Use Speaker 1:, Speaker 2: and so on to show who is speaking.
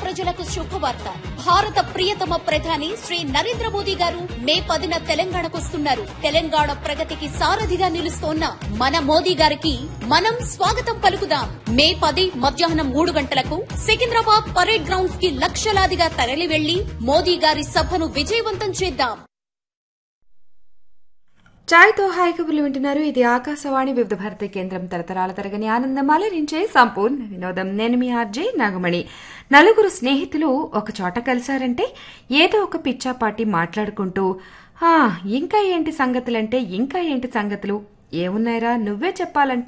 Speaker 1: ప్రజలకు శుభవార్త భారత ప్రియతమ ప్రధాని శ్రీ నరేంద్ర మోదీ గారు మే పదిన తెలంగాణకొస్తున్నారు తెలంగాణ ప్రగతికి సారథిగా నిలుస్తోన్న మన మోదీ గారికి మనం స్వాగతం పలుకుదాం మే పది మధ్యాహ్నం మూడు గంటలకు సికింద్రాబాద్ పరేడ్ గ్రౌండ్స్ కి లక్షలాదిగా తరలి వెళ్లి మోదీ గారి సభను విజయవంతం చేద్దాం
Speaker 2: చాయ్తో హాయ్ కబుర్లు వింటున్నారు ఇది ఆకాశవాణి వివిధ భారతి కేంద్రం తరతరాల తరగని ఆనందం అలరించే సంపూర్ణ వినోదం నేను మీ ఆర్జే నాగమణి నలుగురు స్నేహితులు ఒక చోట కలిశారంటే ఏదో ఒక పిచ్చాపాటి మాట్లాడుకుంటూ "ఆ, ఇంకా ఏంటి సంగతులంటే ఇంకా ఏంటి సంగతులు ఏమున్నాయిరా నువ్వే చెప్పాలంటే